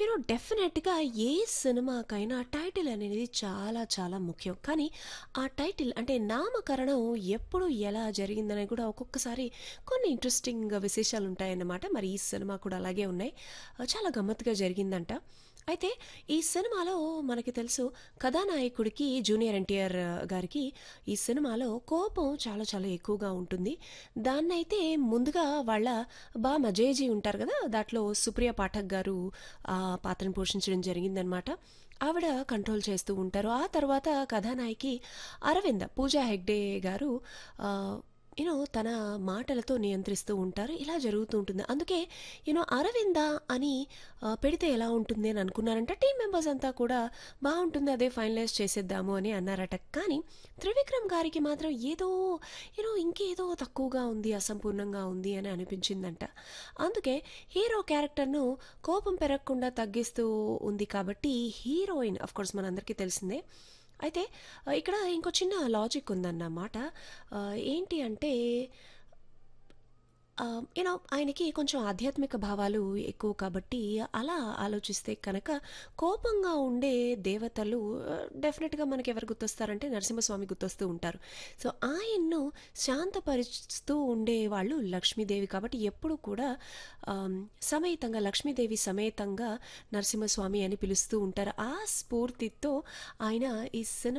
You know డెఫినెట్‌గా ఏ సినిమాకైనా title అనేది చాలా చాలా ముఖ్యం. కానీ ఆ టైటిల్ అంటే నామకరణం ఎప్పుడు ఎలా జరిగిందనేది కూడా ఒక్కొక్కసారి కొన్ని ఇంట్రెస్టింగ్ విశేషాలుంటాయన్నమాట. మరి ఈ సినిమా కూడా అలాగే ఉన్నాయి. ఆహ్, చాలా గమ్మత్తుగా జరిగిందంట. అయితే ఈ సినిమాలో మనకి తెలుసు కథానాయకుడికి జూనియర్ ఎన్టీఆర్ గారికి ఈ సినిమాలో కోపం చాలా చాలా ఎక్కువగా ఉంటుంది. దాన్నైతే ముందుగా వాళ్ళ బామ్మ జేజీ ఉంటారు కదా! దాంట్లో సుప్రియ పాఠక్ గారు ఆ పాత్రను పోషించడం జరిగిందనమాట. ఆవిడ కంట్రోల్ చేస్తూ ఉంటారు. ఆ తర్వాత కథానాయకి అరవింద పూజా హెగ్డే గారు ఆహ్, యూనో తన మాటలతో నియంత్రిస్తూ ఉంటారు. ఇలా జరుగుతూ ఉంటుంది. అందుకే యూనో అరవింద అని ఆహ్, పెడితే ఎలా ఉంటుంది అని అనుకున్నారంట. టీమ్ మెంబర్స్ అంతా కూడా బావుంటుంది అదే ఫైనలైజ్ చేసేద్దాము అని అన్నారట. కానీ త్రివిక్రమ్ గారికి మాత్రం ఏదో యూనో ఇంకేదో తక్కువగా ఉంది, అసంపూర్ణంగా ఉంది అని అనిపించిందంట. అందుకే హీరో క్యారెక్టర్‌ను కోపం పెరగకుండా తగ్గిస్తూ ఉంది కాబట్టి హీరోయిన్ ఆఫ్‌కోర్స్ మనందరికీ తెలిసిందే. అయితే ఆహ్, ఇక్కడ ఇంకో చిన్న లాజిక్ ఉందన్నమాట. ఆహ్, ఏంటి అంటే ఆహ్, యూనో ఆయనకి కొంచెం ఆధ్యాత్మిక భావాలు ఎక్కువ కాబట్టి అలా ఆలోచిస్తే కనుక కోపంగా ఉండే దేవతలు ఆహ్, డెఫినెట్‌గా మనకెవరు గుర్తొస్తారంటే నరసింహస్వామి గుర్తొస్తూ ఉంటారు. సో, ఆయన్ను శాంతపరుస్తూ ఉండేవాళ్ళు లక్ష్మీదేవి కాబట్టి ఎప్పుడూ కూడా ఆహ్, సమేతంగా లక్ష్మీదేవి సమేతంగా నరసింహస్వామి అని పిలుస్తూ ఉంటారు. ఆ స్ఫూర్తితో ఆయన ఈ సినిమా